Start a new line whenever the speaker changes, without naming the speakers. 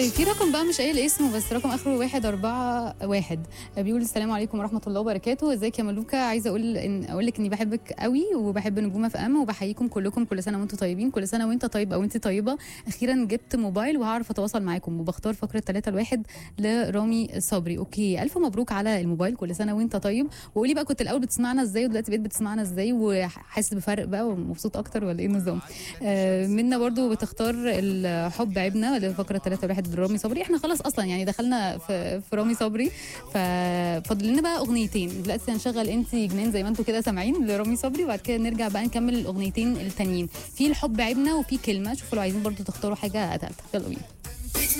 طيب في رقم بقى مش قايل اسمه بس رقم اخره واحد أربعة واحد بيقول السلام عليكم ورحمه الله وبركاته ازيك يا ملوكه عايزه اقول ان اقول لك اني بحبك قوي وبحب نجوم اف ام وبحييكم كلكم كل سنه وانتم طيبين كل سنه وانت طيب او انت طيبه اخيرا جبت موبايل وهعرف اتواصل معاكم وبختار فقره 3 الواحد لرامي صبري اوكي الف مبروك على الموبايل كل سنه وانت طيب وقولي بقى كنت الاول بتسمعنا ازاي ودلوقتي بقيت بتسمعنا ازاي وحاسس بفرق بقى ومبسوط اكتر ولا ايه النظام آه منا برضو بتختار الحب عيبنا لفقره 3 الواحد لرامي صبري احنا خلاص اصلا يعني دخلنا في, في رامي صبري ففاضل لنا بقى اغنيتين دلوقتي هنشغل انت جنان زي ما انتم كده سامعين لرامي صبري وبعد كده نرجع بقى نكمل الاغنيتين التانيين في الحب عيبنا وفي كلمه شوفوا لو عايزين برضو تختاروا حاجه ثالثه يلا بينا